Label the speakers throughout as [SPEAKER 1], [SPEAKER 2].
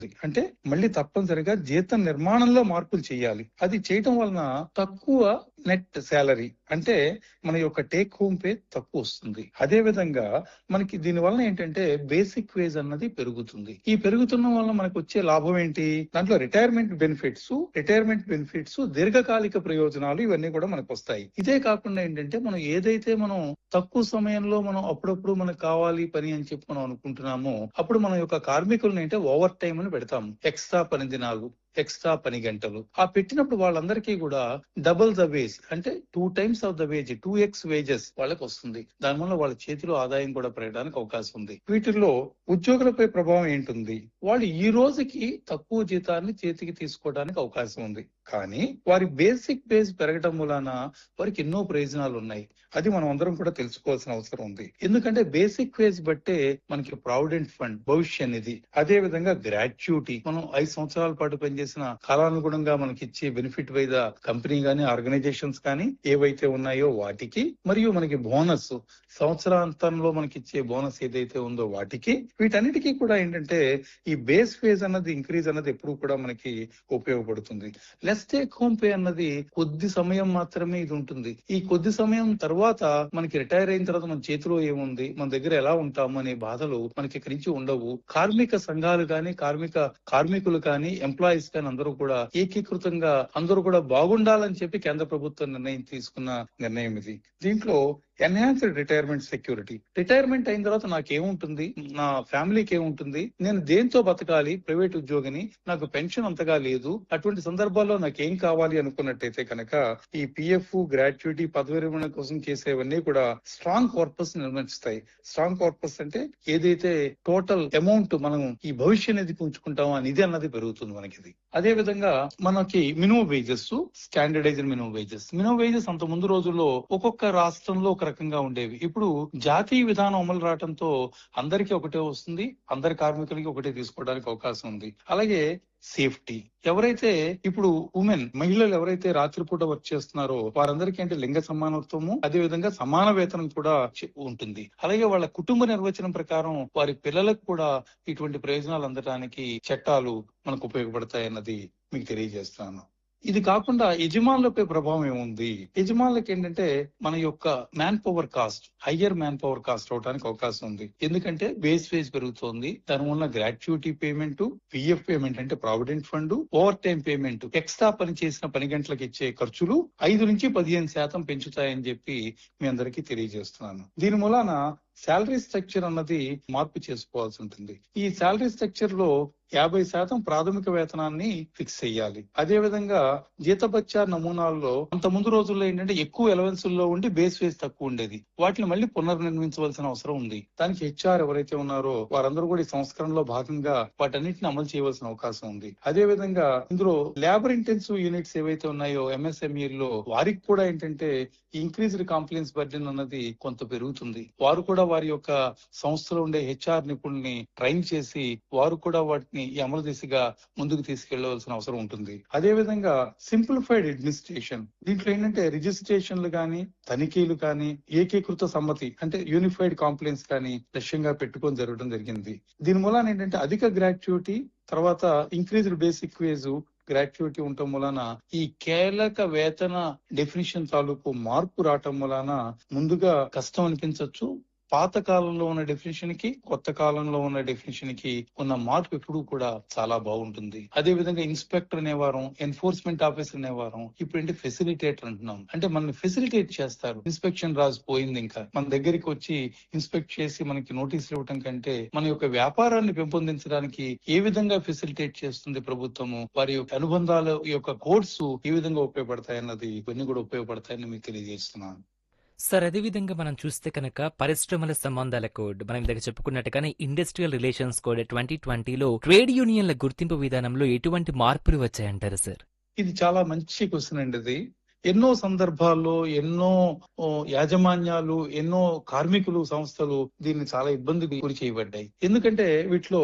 [SPEAKER 1] అంటే మళ్ళీ తప్పనిసరిగా జీతం నిర్మాణంలో మార్పులు చేయాలి అది చేయటం వలన తక్కువ నెట్ శాలరీ అంటే మన యొక్క టేక్ హోమ్ పే తక్కువ వస్తుంది అదే విధంగా మనకి దీని వలన ఏంటంటే బేసిక్ వేజ్ అన్నది పెరుగుతుంది ఈ పెరుగుతున్న వలన మనకు వచ్చే లాభం ఏంటి దాంట్లో రిటైర్మెంట్ బెనిఫిట్స్ రిటైర్మెంట్ బెనిఫిట్స్ దీర్ఘకాలిక ప్రయోజనాలు ఇవన్నీ కూడా మనకు వస్తాయి ఇదే కాకుండా ఏంటంటే మనం ఏదైతే మనం తక్కువ సమయంలో మనం అప్పుడప్పుడు మనకు కావాలి పని అని చెప్పి మనం అనుకుంటున్నామో అప్పుడు మన యొక్క కార్మికులను అంటే ఓవర్ టైం అని పెడతాము ఎక్స్ట్రా పని దినాలు ఎక్స్ట్రా పని గంటలు ఆ పెట్టినప్పుడు వాళ్ళందరికీ కూడా డబుల్ ద వేజ్ అంటే two times of the wage two X wages వాళ్ళకి వస్తుంది దానివల్ల వాళ్ళ చేతిలో ఆదాయం కూడా పెరగడానికి అవకాశం ఉంది వీటిల్లో ఉద్యోగులపై ప్రభావం ఏంటుంది వాళ్ళు ఈ రోజుకి తక్కువ జీతాన్ని చేతికి తీసుకోవడానికి అవకాశం ఉంది కానీ వారి బేసిక్ బేస్ పెరగడం మూలాన వారికి ఎన్నో ప్రయోజనాలు ఉన్నాయి అది మనం అందరం కూడా తెలుసుకోవాల్సిన అవసరం ఉంది ఎందుకంటే బేసిక్ వేజ్ బట్టే మనకి ప్రావిడెంట్ ఫండ్ భవిష్య నిధి అదే విధంగా గ్రాట్యుటీ మనం ఐదు సంవత్సరాల పాటు పనిచేసిన కాలానుగుణంగా మనకి ఇచ్చే బెనిఫిట్ వైద కంపెనీ గానీ ఆర్గనైజేషన్స్ కానీ ఏవైతే ఉన్నాయో వాటికి మరియు మనకి బోనస్ సంవత్సరాంతంలో మనకి ఇచ్చే బోనస్ ఏదైతే ఉందో వాటికి వీటన్నిటికీ కూడా ఏంటంటే ఈ బేస్ ఫేజ్ అన్నది ఇంక్రీజ్ అన్నది ఎప్పుడు కూడా మనకి ఉపయోగపడుతుంది లెస్ టేక్ హోమ్ పే అన్నది కొద్ది సమయం మాత్రమే ఇది ఉంటుంది ఈ కొద్ది సమయం తర్వాత మనకి రిటైర్ అయిన తర్వాత మన చేతిలో ఏముంది మన దగ్గర ఎలా ఉంటాము అనే బాధలు మనకి ఇక్కడి నుంచి ఉండవు కార్మిక సంఘాలు కానీ కార్మిక కార్మికులు కానీ ఎంప్లాయీస్ కానీ అందరూ కూడా ఏకీకృతంగా అందరూ కూడా బాగుండాలని చెప్పి కేంద్ర ప్రభుత్వం నిర్ణయం తీసుకున్న నిర్ణయం ఇది దీంట్లో ఎన్హాన్స్డ్ రిటైర్మెంట్ సెక్యూరిటీ రిటైర్మెంట్ అయిన తర్వాత నాకేముంటుంది నా ఫ్యామిలీకి ఏముంటుంది నేను దేంతో బతకాలి ప్రైవేట్ ఉద్యోగిని నాకు పెన్షన్ అంతగా లేదు అటువంటి సందర్భాల్లో నాకేం కావాలి అనుకున్నట్టయితే కనుక ఈ పిఎఫ్ గ్రాట్యుటీ పదవి విరమణ కోసం చేసేవన్నీ కూడా స్ట్రాంగ్ కార్పస్ నిర్మిస్తాయి స్ట్రాంగ్ కార్పస్ అంటే ఏదైతే టోటల్ అమౌంట్ మనం ఈ భవిష్య నిధికి ఉంచుకుంటామో ఆ నిధి అన్నది పెరుగుతుంది మనకి ఇది అదే విధంగా మనకి minimum wages standardised minimum wages minimum wages అంత ముందు రోజుల్లో ఒక్కొక్క రాష్ట్రంలో ఒక రకంగా ఉండేవి ఇప్పుడు జాతీయ విధానం అమలు రావడంతో అందరికీ ఒకటే వస్తుంది అందరి కార్మికులకి ఒకటే తీసుకోవడానికి అవకాశం ఉంది అలాగే సేఫ్టీ ఎవరైతే ఇప్పుడు ఉమెన్ మహిళలు ఎవరైతే రాత్రిపూట వర్క్ చేస్తున్నారో వారందరికీ అంటే లింగ సమానత్వము అదే విధంగా సమాన వేతనం కూడా చె- ఉంటుంది అలాగే వాళ్ళ కుటుంబ నిర్వచనం ప్రకారం వారి పిల్లలకు కూడా ఇటువంటి ప్రయోజనాలు అందడానికి చట్టాలు మనకు ఉపయోగపడతాయి అన్నది మీకు తెలియజేస్తాను ఇది కాకుండా యజమానులపై ప్రభావం ఏముంది యజమానులకు ఏంటంటే మన యొక్క man power cost higher man power cost అవడానికి అవకాశం ఉంది ఎందుకంటే బేస్ వేజ్ పెరుగుతోంది దాని వల్ల గ్రాట్యుటీ పేమెంట్ పిఎఫ్ పేమెంట్ అంటే provident fund over time payment extra పని చేసిన పని గంటలకు ఇచ్చే ఖర్చులు ఐదు నుంచి పదిహేను శాతం పెంచుతాయని చెప్పి మీ అందరికీ తెలియజేస్తున్నాను దీని మూలాన శాలరీ స్ట్రక్చర్ అన్నది మార్పు చేసుకోవాల్సి ఉంటుంది ఈ శాలరీ స్ట్రక్చర్ లో యాభై శాతం ప్రాథమిక వేతనాన్ని ఫిక్స్ చేయాలి అదే విధంగా జీతభత్యా నమూనాల్లో అంత ముందు రోజుల్లో ఏంటంటే ఎక్కువ ఎలవెన్స్ లో ఉండి బేస్ వేస్ తక్కువ ఉండేది వాటిని మళ్ళీ పునర్నిర్మించవలసిన అవసరం ఉంది దానికి హెచ్ఆర్ ఎవరైతే ఉన్నారో వారందరూ కూడా ఈ సంస్కరణలో భాగంగా వాటన్నిటిని అమలు చేయవలసిన అవకాశం ఉంది అదే విధంగా ఇందులో లేబర్ ఇంటెన్సివ్ యూనిట్స్ ఏవైతే ఉన్నాయో MSME లో వారికి కూడా ఏంటంటే ఇంక్రీజ్డ్ కాంప్లైన్స్ బర్డెన్ అన్నది కొంత పెరుగుతుంది వారు కూడా వారి యొక్క సంస్థలో ఉండే హెచ్ఆర్ నిపుణుల్ని ట్రైన్ చేసి వారు కూడా వాటిని ఈ అమలు దిశగా ముందుకు తీసుకెళ్లవలసిన అవసరం ఉంటుంది అదే విధంగా సింప్లిఫైడ్ అడ్మినిస్ట్రేషన్ దీంట్లో ఏంటంటే రిజిస్ట్రేషన్లు కానీ తనిఖీలు కానీ ఏకీకృత సమ్మతి అంటే యూనిఫైడ్ కాంప్లైన్స్ కానీ లక్ష్యంగా పెట్టుకొని జరగడం జరిగింది దీని మూలాన ఏంటంటే అధిక గ్రాట్యుటీ తర్వాత ఇంక్రీజ్డ్ బేసిక్ వేజ్ గ్రాట్యుటీ ఉండటం వలన ఈ కీలక వేతన డెఫినిషన్ తాలూకు మార్పు రావటం వలన ముందుగా కష్టం అనిపించవచ్చు పాత కాలంలో ఉన్న డెఫినేషన్ కి కొత్త కాలంలో ఉన్న డెఫినేషన్ కి ఉన్న మార్పు ఎప్పుడు కూడా చాలా బాగుంటుంది అదే విధంగా ఇన్స్పెక్టర్ అనేవారం ఎన్ఫోర్స్మెంట్ ఆఫీసర్ అనేవారం ఇప్పుడు ఏంటి ఫెసిలిటేటర్ అంటున్నాం అంటే మనల్ని ఫెసిలిటేట్ చేస్తారు ఇన్స్పెక్షన్ రాజు పోయింది ఇంకా మన దగ్గరికి వచ్చి ఇన్స్పెక్ట్ చేసి మనకి నోటీసులు ఇవ్వటం కంటే మన యొక్క వ్యాపారాన్ని పెంపొందించడానికి ఏ విధంగా ఫెసిలిటేట్ చేస్తుంది ప్రభుత్వము వారి యొక్క అనుబంధాల యొక్క కోడ్స్ ఏ విధంగా ఉపయోగపడతాయన్నది ఇవన్నీ కూడా ఉపయోగపడతాయని మీకు తెలియజేస్తున్నాను
[SPEAKER 2] సార్ అదేవిధంగా మనం చూస్తే కనుక పరిశ్రమల సంబంధాల కోడ్ మనం ఇందాక చెప్పుకున్నట్టుగానే ఇండస్ట్రియల్ రిలేషన్స్ కోడ్ ట్వంటీ ట్వంటీలో ట్రేడ్ యూనియన్ల గుర్తింపు విధానంలో ఎటువంటి మార్పులు వచ్చాయంటారు సార్
[SPEAKER 1] ఇది చాలా మంచి క్వశ్చన్ అండి ఇది ఎన్నో సందర్భాల్లో ఎన్నో ఓ, యాజమాన్యాలు ఎన్నో కార్మికులు సంస్థలు దీన్ని చాలా ఇబ్బందికి గురి చేయబడ్డాయి ఎందుకంటే వీటిలో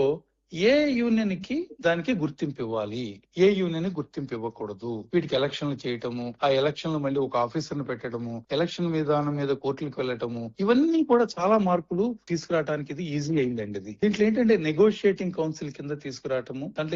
[SPEAKER 1] ఏ యూనియన్ కి దానికి గుర్తింపు ఇవ్వాలి ఏ యూనియన్ గుర్తింపు ఇవ్వకూడదు వీటికి ఎలక్షన్లు చేయటము ఆ ఎలక్షన్ మళ్ళీ ఒక ఆఫీసర్ ని పెట్టడము ఎలక్షన్ విధానం మీద కోర్టులకు వెళ్ళటము ఇవన్నీ కూడా చాలా మార్పులు తీసుకురావడానికి ఇది ఈజీ అయిందండి ఇది దీంట్లో ఏంటంటే నెగోషియేటింగ్ కౌన్సిల్ కింద తీసుకురావటము దాంట్లో